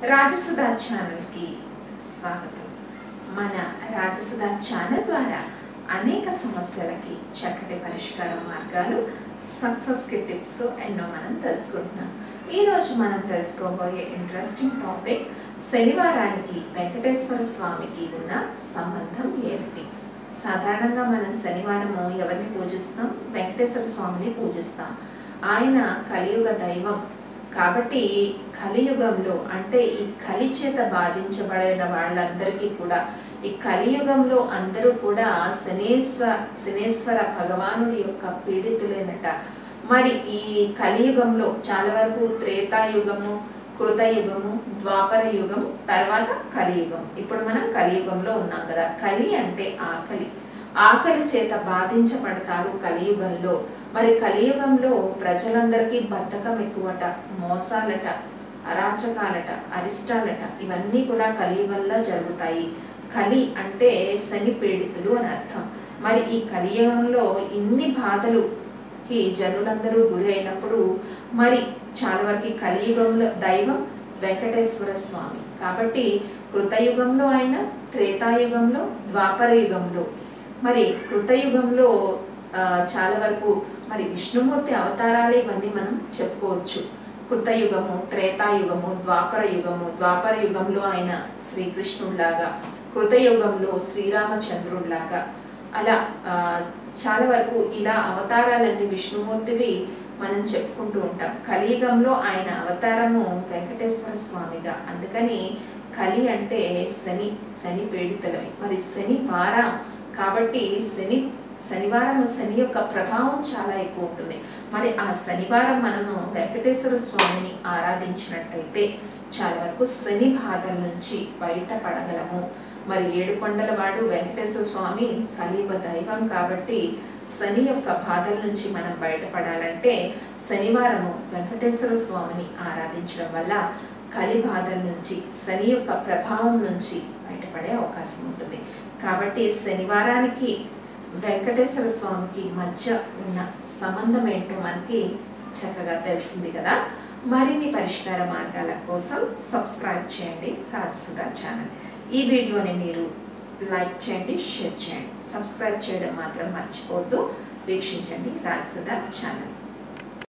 రాజసుధా ఛానల్కి స్వాగతం మన రాజసుధా ఛానల్ ద్వారా అనేక సమస్యలకి చక్కటి పరిష్కార మార్గాలు సక్సెస్కి టిప్స్ ఎన్నో మనం తెలుసుకుంటున్నాం ఈరోజు మనం తెలుసుకోబోయే ఇంట్రెస్టింగ్ టాపిక్ శనివారానికి వెంకటేశ్వర స్వామికి ఉన్న సంబంధం ఏమిటి సాధారణంగా మనం శనివారము ఎవరిని పూజిస్తాం వెంకటేశ్వర స్వామిని పూజిస్తాం ఆయన కలియుగ దైవం కాబట్టి కలియుగంలో అంటే ఈ కలి చేత బాధించబడిన వాళ్ళందరికీ కూడా ఈ కలియుగంలో అందరూ కూడా శనేశ్వర శనేశ్వర భగవానుడి యొక్క పీడితులేనట మరి ఈ కలియుగంలో చాలా వరకు త్రేతాయుగము కృతయుగము ద్వాపర యుగం తర్వాత కలియుగం ఇప్పుడు మనం కలియుగంలో ఉన్నాం కదా కలి అంటే ఆకలి ఆకలి చేత బాధించబడతారు కలియుగంలో మరి కలియుగంలో ప్రజలందరికీ బద్ధకం ఎక్కువట మోసాలట అరాచకాలట అరిష్టాలట ఇవన్నీ కూడా కలియుగంలో జరుగుతాయి కలి అంటే శని పీడితులు అని అర్థం మరి ఈ కలియుగంలో ఇన్ని బాధలుకి జనులందరూ గురి అయినప్పుడు మరి చాలా వరకు కలియుగంలో దైవం వెంకటేశ్వర స్వామి కాబట్టి కృతయుగంలో ఆయన త్రేతాయుగంలో ద్వాపర యుగంలో మరి కృతయుగంలో ఆ, చాలా వరకు మరి విష్ణుమూర్తి అవతారాలే ఇవన్నీ మనం చెప్పుకోవచ్చు కృతయుగము త్రేతాయుగము ద్వాపర యుగము ద్వాపర యుగంలో ఆయన శ్రీకృష్ణుడిలాగా కృతయుగంలో శ్రీరామచంద్రుడిలాగా అలా ఆ, చాలా వరకు ఇలా అవతారాలన్నీ విష్ణుమూర్తివి మనం చెప్పుకుంటూ ఉంటాం కలియుగంలో ఆయన అవతారము వెంకటేశ్వర స్వామిగా అందుకని కలి అంటే శని శని పీడితులవి మరి శని వారం కాబట్టి శని శనివారం శని యొక్క ప్రభావం చాలా ఎక్కువ ఉంటుంది మరి ఆ శనివారం మనము వెంకటేశ్వర స్వామిని ఆరాధించినట్టయితే చాలా వరకు శని బాధల నుంచి బయటపడగలము మరి ఏడుకొండల వాడు వెంకటేశ్వర స్వామి కలియుగ దైవం కాబట్టి శని యొక్క బాధల నుంచి మనం బయటపడాలంటే శనివారము వెంకటేశ్వర స్వామిని ఆరాధించడం వల్ల కలి బాధల నుంచి శని యొక్క ప్రభావం నుంచి బయటపడే అవకాశం ఉంటుంది కాబట్టి శనివారానికి వెంకటేశ్వర స్వామికి మధ్య ఉన్న సంబంధం ఏంటో మనకి చక్కగా తెలిసింది కదా మరిన్ని పరిష్కార మార్గాల కోసం సబ్స్క్రైబ్ చేయండి రాజసుధా ఛానల్ ఈ వీడియోని మీరు లైక్ చేయండి షేర్ చేయండి సబ్స్క్రైబ్ చేయడం మాత్రం మర్చిపోవద్దు వీక్షించండి రాజసుధా ఛానల్